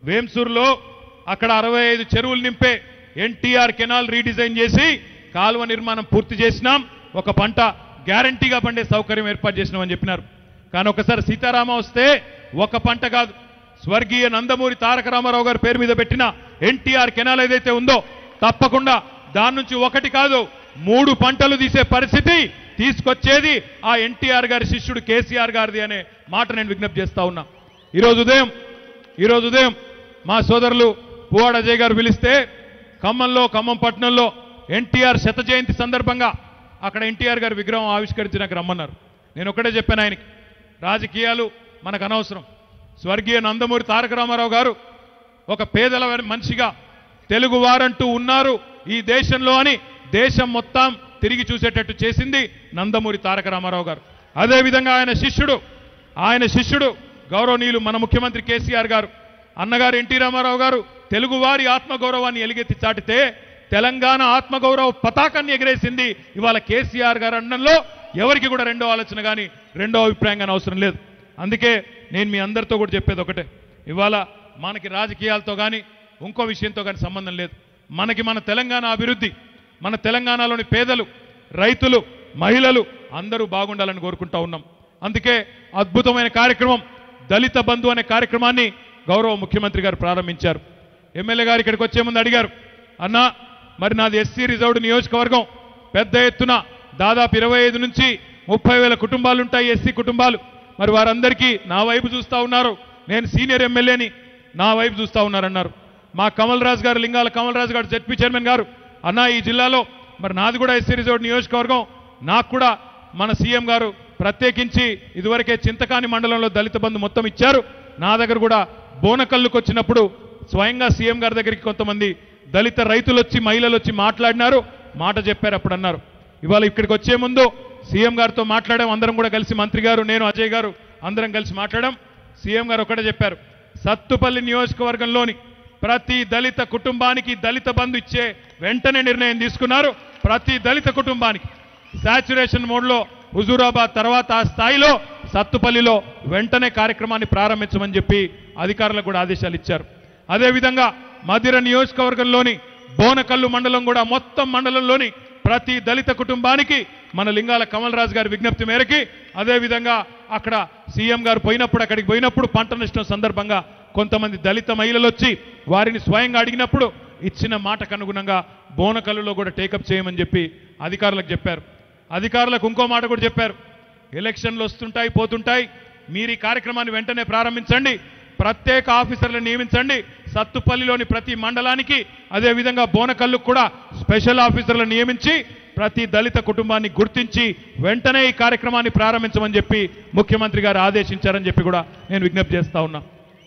వేంసూరులో అక్కడ అరవై ఐదు చెరువులు నింపే ఎన్టీఆర్ కెనాల్ రీడిజైన్ చేసి కాలువ నిర్మాణం పూర్తి చేసినాం ఒక పంట గ్యారంటీగా పండే సౌకర్యం ఏర్పాటు చేసినామని చెప్పినారు కానీ ఒకసారి సీతారామ వస్తే ఒక పంట కాదు స్వర్గీయ నందమూరి తారక రామారావు గారి పేరు మీద పెట్టిన ఎన్టీఆర్ కెనాల్ ఏదైతే ఉందో తప్పకుండా దాని నుంచి ఒకటి కాదు మూడు పంటలు తీసే పరిస్థితి తీసుకొచ్చేది ఆ ఎన్టీఆర్ గారి శిష్యుడు కేసీఆర్ గారిది అనే మాట నేను విజ్ఞప్తి చేస్తా ఉన్నా ఈరోజు ఉదయం ఈరోజు ఉదయం మా సోదరులు పువ్వాడ అజయ్ గారు పిలిస్తే ఖమ్మంలో ఖమ్మం పట్టణంలో ఎన్టీఆర్ శత జయంతి సందర్భంగా అక్కడ ఎన్టీఆర్ గారి విగ్రహం ఆవిష్కరించి నాకు రమ్మన్నారు నేను ఒకటే చెప్పాను ఆయనకి రాజకీయాలు మనకు అనవసరం స్వర్గీయ నందమూరి తారక రామారావు గారు ఒక పేదల మనిషిగా తెలుగు వారంటూ ఉన్నారు ఈ దేశంలో అని దేశం మొత్తం తిరిగి చూసేటట్టు చేసింది నందమూరి తారక రామారావు గారు అదేవిధంగా ఆయన శిష్యుడు ఆయన శిష్యుడు గౌరవనీయులు మన ముఖ్యమంత్రి కేసీఆర్ గారు అన్నగారు ఎన్టీ రామారావు గారు తెలుగువారి ఆత్మగౌరవాన్ని ఎలిగెత్తి చాటితే తెలంగాణ ఆత్మగౌరవ పతాకాన్ని ఎగరేసింది ఇవాళ కేసీఆర్ గారు అండంలో ఎవరికి కూడా రెండో ఆలోచన కానీ రెండో అభిప్రాయం కానీ అవసరం లేదు అందుకే నేను మీ అందరితో కూడా చెప్పేది ఒకటే ఇవాళ మనకి రాజకీయాలతో కానీ ఇంకో విషయంతో కానీ సంబంధం లేదు మనకి మన తెలంగాణ అభివృద్ధి మన తెలంగాణలోని పేదలు రైతులు మహిళలు అందరూ బాగుండాలని కోరుకుంటా ఉన్నాం అందుకే అద్భుతమైన కార్యక్రమం దళిత బంధు అనే కార్యక్రమాన్ని గౌరవ ముఖ్యమంత్రి గారు ప్రారంభించారు ఎమ్మెల్యే గారు ఇక్కడికి వచ్చే ముందు అడిగారు అన్నా మరి నాది ఎస్సీ రిజర్వ్డ్ నియోజకవర్గం పెద్ద ఎత్తున దాదాపు ఇరవై ఐదు నుంచి ముప్పై వేల కుటుంబాలు ఉంటాయి ఎస్సీ కుటుంబాలు మరి వారందరికీ నా వైపు చూస్తా ఉన్నారు నేను సీనియర్ ఎమ్మెల్యేని నా వైపు చూస్తా ఉన్నారన్నారు మా కమల్ రాజు గారు లింగాల కమల్ రాజు గారు జడ్పీ చైర్మన్ గారు అన్నా ఈ జిల్లాలో మరి నాది కూడా ఎస్సీ రిజర్వ్డ్ నియోజకవర్గం నాకు కూడా మన సీఎం గారు ప్రత్యేకించి ఇదివరకే చింతకాని మండలంలో దళిత బంధు మొత్తం ఇచ్చారు నా దగ్గర కూడా బోనకల్లుకు వచ్చినప్పుడు స్వయంగా సీఎం గారి దగ్గరికి కొంతమంది దళిత రైతులు వచ్చి మహిళలు వచ్చి మాట్లాడినారు మాట చెప్పారు అప్పుడు అన్నారు ఇవాళ ఇక్కడికి వచ్చే ముందు సీఎం గారితో మాట్లాడాం అందరం కూడా కలిసి మంత్రి గారు నేను అజయ్ గారు అందరం కలిసి మాట్లాడాం సీఎం గారు ఒకటే చెప్పారు సత్తుపల్లి నియోజకవర్గంలోని ప్రతి దళిత కుటుంబానికి దళిత బంధు ఇచ్చే వెంటనే నిర్ణయం తీసుకున్నారు ప్రతి దళిత కుటుంబానికి శాచురేషన్ మోడ్లో హుజూరాబాద్ తర్వాత ఆ స్థాయిలో సత్తుపల్లిలో వెంటనే కార్యక్రమాన్ని ప్రారంభించమని చెప్పి అధికారులకు కూడా ఆదేశాలు ఇచ్చారు అదేవిధంగా మధిర నియోజకవర్గంలోని బోనకల్లు మండలం కూడా మొత్తం మండలంలోని ప్రతి దళిత కుటుంబానికి మన లింగాల కమల్ రాజు గారి విజ్ఞప్తి మేరకి అదేవిధంగా అక్కడ సీఎం గారు పోయినప్పుడు అక్కడికి పోయినప్పుడు పంట నష్టం సందర్భంగా కొంతమంది దళిత మహిళలు వచ్చి వారిని స్వయంగా అడిగినప్పుడు ఇచ్చిన మాటకు అనుగుణంగా బోనకల్లులో కూడా టేకప్ చేయమని చెప్పి అధికారులకు చెప్పారు అధికారులకు ఇంకో మాట కూడా చెప్పారు ఎలక్షన్లు వస్తుంటాయి పోతుంటాయి మీరు ఈ కార్యక్రమాన్ని వెంటనే ప్రారంభించండి ప్రత్యేక ఆఫీసర్లను నియమించండి సత్తుపల్లిలోని ప్రతి మండలానికి అదేవిధంగా బోనకల్లుకు కూడా స్పెషల్ ఆఫీసర్లను నియమించి ప్రతి దళిత కుటుంబాన్ని గుర్తించి వెంటనే ఈ కార్యక్రమాన్ని ప్రారంభించమని చెప్పి ముఖ్యమంత్రి గారు ఆదేశించారని చెప్పి కూడా నేను విజ్ఞప్తి చేస్తా ఉన్నా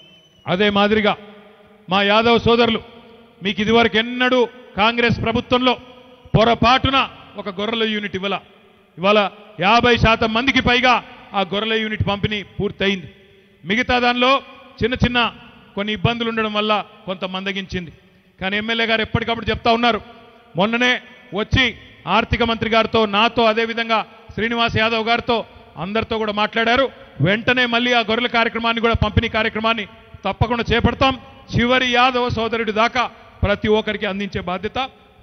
అదే మాదిరిగా మా యాదవ్ సోదరులు మీకు ఇదివరకు ఎన్నడూ కాంగ్రెస్ ప్రభుత్వంలో పొరపాటున ఒక గొర్రెల యూనిట్ ఇవ్వాల ఇవాళ యాభై శాతం మందికి పైగా ఆ గొర్రెల యూనిట్ పంపిణీ పూర్తయింది మిగతా దానిలో చిన్న చిన్న కొన్ని ఇబ్బందులు ఉండడం వల్ల కొంత మందగించింది కానీ ఎమ్మెల్యే గారు ఎప్పటికప్పుడు చెప్తా ఉన్నారు మొన్ననే వచ్చి ఆర్థిక మంత్రి గారితో నాతో అదేవిధంగా శ్రీనివాస్ యాదవ్ గారితో అందరితో కూడా మాట్లాడారు వెంటనే మళ్ళీ ఆ గొర్రెల కార్యక్రమాన్ని కూడా పంపిణీ కార్యక్రమాన్ని తప్పకుండా చేపడతాం చివరి యాదవ సోదరుడి దాకా ప్రతి ఒక్కరికి అందించే బాధ్యత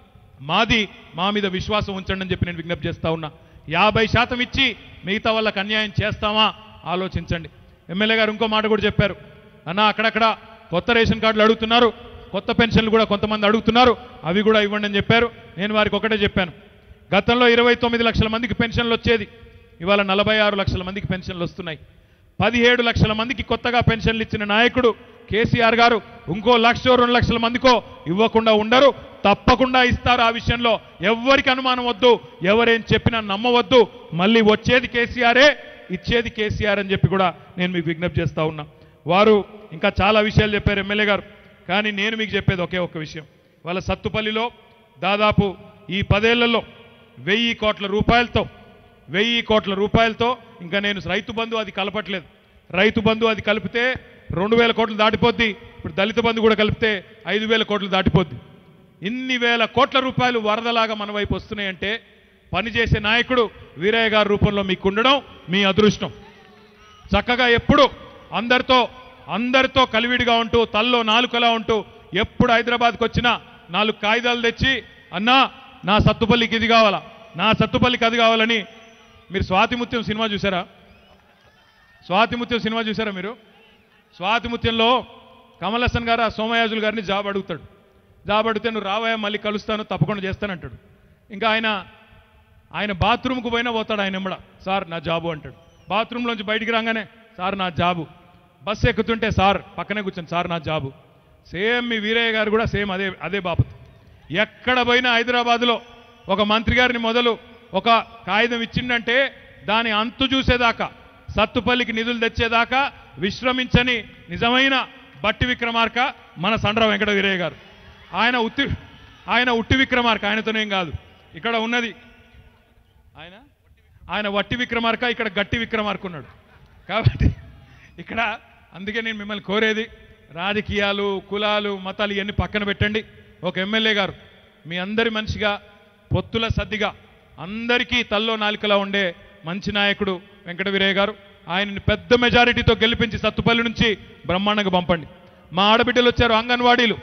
మాది మా మీద విశ్వాసం ఉంచండి అని చెప్పి నేను విజ్ఞప్తి చేస్తా ఉన్నా యాభై శాతం ఇచ్చి మిగతా వాళ్ళకి అన్యాయం చేస్తామా ఆలోచించండి ఎమ్మెల్యే గారు ఇంకో మాట కూడా చెప్పారు అన్న అక్కడక్కడ కొత్త రేషన్ కార్డులు అడుగుతున్నారు కొత్త పెన్షన్లు కూడా కొంతమంది అడుగుతున్నారు అవి కూడా ఇవ్వండి అని చెప్పారు నేను వారికి ఒకటే చెప్పాను గతంలో ఇరవై తొమ్మిది లక్షల మందికి పెన్షన్లు వచ్చేది ఇవాళ నలభై ఆరు లక్షల మందికి పెన్షన్లు వస్తున్నాయి పదిహేడు లక్షల మందికి కొత్తగా పెన్షన్లు ఇచ్చిన నాయకుడు కేసీఆర్ గారు ఇంకో లక్ష రెండు లక్షల మందికో ఇవ్వకుండా ఉండరు తప్పకుండా ఇస్తారు ఆ విషయంలో ఎవ్వరికి అనుమానం వద్దు ఎవరేం చెప్పినా నమ్మవద్దు మళ్ళీ వచ్చేది కేసీఆరే ఇచ్చేది కేసీఆర్ అని చెప్పి కూడా నేను మీకు విజ్ఞప్తి చేస్తా ఉన్నా వారు ఇంకా చాలా విషయాలు చెప్పారు ఎమ్మెల్యే గారు కానీ నేను మీకు చెప్పేది ఒకే ఒక్క విషయం వాళ్ళ సత్తుపల్లిలో దాదాపు ఈ పదేళ్లలో వెయ్యి కోట్ల రూపాయలతో వెయ్యి కోట్ల రూపాయలతో ఇంకా నేను రైతు బంధు అది కలపట్లేదు రైతు బంధు అది కలిపితే రెండు వేల కోట్లు దాటిపోద్ది ఇప్పుడు దళిత బంధు కూడా కలిపితే ఐదు వేల కోట్లు దాటిపోద్ది ఇన్ని వేల కోట్ల రూపాయలు వరదలాగా మన వైపు వస్తున్నాయంటే పనిచేసే నాయకుడు వీరయ్య గారి రూపంలో మీకు ఉండడం మీ అదృష్టం చక్కగా ఎప్పుడు అందరితో అందరితో కలివిడిగా ఉంటూ తల్లో నాలుకలా ఉంటూ ఎప్పుడు హైదరాబాద్కి వచ్చినా నాలుగు కాగితాలు తెచ్చి అన్నా నా సత్తుపల్లికి ఇది కావాలా నా సత్తుపల్లికి అది కావాలని మీరు స్వాతిముత్యం సినిమా చూసారా స్వాతిముత్యం సినిమా చూసారా మీరు స్వాతిముత్యంలో కమల్ హాసన్ గారు ఆ సోమయాజులు గారిని జాబ్ అడుగుతాడు జాబ్ అడిగితే నువ్వు రావయ్యా మళ్ళీ కలుస్తాను తప్పకుండా చేస్తానంటాడు ఇంకా ఆయన ఆయన బాత్రూమ్కు పోయినా పోతాడు ఆయన ఎమ్మడ సార్ నా జాబు అంటాడు బాత్రూంలోంచి బయటికి రాగానే సార్ నా జాబు బస్సు ఎక్కుతుంటే సార్ పక్కనే కూర్చొని సార్ నా జాబు సేమ్ మీ వీరయ్య గారు కూడా సేమ్ అదే అదే బాపత్ ఎక్కడ పోయినా హైదరాబాద్లో ఒక మంత్రి గారిని మొదలు ఒక కాగితం ఇచ్చిండంటే దాని అంతు చూసేదాకా సత్తుపల్లికి నిధులు తెచ్చేదాకా విశ్రమించని నిజమైన బట్టి విక్రమార్క మన సండ్ర వెంకట వీరయ్య గారు ఆయన ఉత్తి ఆయన ఉట్టి విక్రమార్క ఆయనతోనేం కాదు ఇక్కడ ఉన్నది ఆయన ఆయన వట్టి విక్రమార్క ఇక్కడ గట్టి విక్రమార్క ఉన్నాడు కాబట్టి ఇక్కడ అందుకే నేను మిమ్మల్ని కోరేది రాజకీయాలు కులాలు మతాలు ఇవన్నీ పక్కన పెట్టండి ఒక ఎమ్మెల్యే గారు మీ అందరి మనిషిగా పొత్తుల సద్దిగా అందరికీ తల్లో నాలుకలా ఉండే మంచి నాయకుడు వెంకట వీరయ్య గారు ఆయనని పెద్ద మెజారిటీతో గెలిపించి సత్తుపల్లి నుంచి బ్రహ్మాండంగా పంపండి మా ఆడబిడ్డలు వచ్చారు అంగన్వాడీలు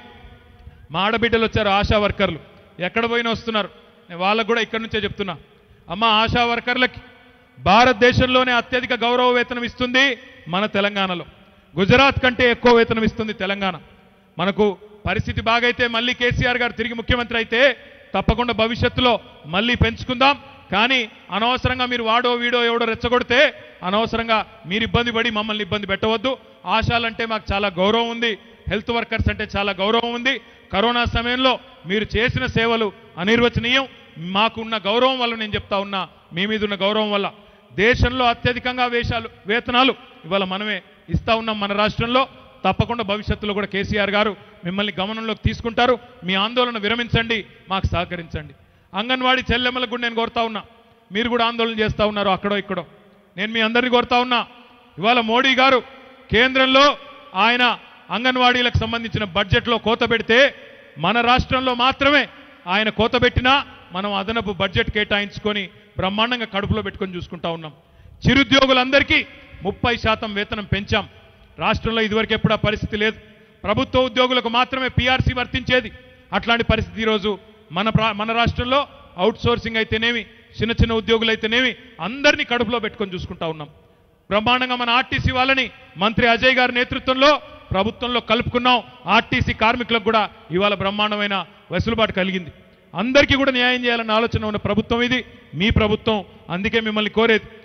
మా ఆడబిడ్డలు వచ్చారు ఆశా వర్కర్లు ఎక్కడ పోయినా వస్తున్నారు నేను వాళ్ళకు కూడా ఇక్కడి నుంచే చెప్తున్నా అమ్మ ఆశా వర్కర్లకి భారతదేశంలోనే అత్యధిక గౌరవ వేతనం ఇస్తుంది మన తెలంగాణలో గుజరాత్ కంటే ఎక్కువ వేతనం ఇస్తుంది తెలంగాణ మనకు పరిస్థితి బాగైతే మళ్ళీ కేసీఆర్ గారు తిరిగి ముఖ్యమంత్రి అయితే తప్పకుండా భవిష్యత్తులో మళ్ళీ పెంచుకుందాం కానీ అనవసరంగా మీరు వాడో వీడో ఎవడో రెచ్చగొడితే అనవసరంగా మీరు ఇబ్బంది పడి మమ్మల్ని ఇబ్బంది పెట్టవద్దు ఆశాలంటే మాకు చాలా గౌరవం ఉంది హెల్త్ వర్కర్స్ అంటే చాలా గౌరవం ఉంది కరోనా సమయంలో మీరు చేసిన సేవలు అనిర్వచనీయం మాకున్న గౌరవం వల్ల నేను చెప్తా ఉన్నా మీ మీద ఉన్న గౌరవం వల్ల దేశంలో అత్యధికంగా వేషాలు వేతనాలు ఇవాళ మనమే ఇస్తా ఉన్నాం మన రాష్ట్రంలో తప్పకుండా భవిష్యత్తులో కూడా కేసీఆర్ గారు మిమ్మల్ని గమనంలోకి తీసుకుంటారు మీ ఆందోళన విరమించండి మాకు సహకరించండి అంగన్వాడీ చెల్లెమ్మలకు కూడా నేను కోరుతా ఉన్నా మీరు కూడా ఆందోళన చేస్తూ ఉన్నారు అక్కడో ఇక్కడో నేను మీ అందరినీ కోరుతా ఉన్నా ఇవాళ మోడీ గారు కేంద్రంలో ఆయన అంగన్వాడీలకు సంబంధించిన బడ్జెట్లో కోత పెడితే మన రాష్ట్రంలో మాత్రమే ఆయన కోత పెట్టినా మనం అదనపు బడ్జెట్ కేటాయించుకొని బ్రహ్మాండంగా కడుపులో పెట్టుకొని చూసుకుంటా ఉన్నాం చిరుద్యోగులందరికీ ముప్పై శాతం వేతనం పెంచాం రాష్ట్రంలో ఇదివరకు ఎప్పుడు ఆ పరిస్థితి లేదు ప్రభుత్వ ఉద్యోగులకు మాత్రమే పీఆర్సీ వర్తించేది అట్లాంటి పరిస్థితి ఈరోజు మన ప్రా- మన రాష్ట్రంలో అవుట్ సోర్సింగ్ అయితేనేమి చిన్న చిన్న ఉద్యోగులు అయితేనేమి అందరినీ కడుపులో పెట్టుకొని చూసుకుంటా ఉన్నాం బ్రహ్మాండంగా మన ఆర్టీసీ వాళ్ళని మంత్రి అజయ్ గారి నేతృత్వంలో ప్రభుత్వంలో కలుపుకున్నాం ఆర్టీసీ కార్మికులకు కూడా ఇవాళ బ్రహ్మాండమైన వెసులుబాటు కలిగింది అందరికీ కూడా న్యాయం చేయాలన్న ఆలోచన ఉన్న ప్రభుత్వం ఇది మీ ప్రభుత్వం అందుకే మిమ్మల్ని కోరేది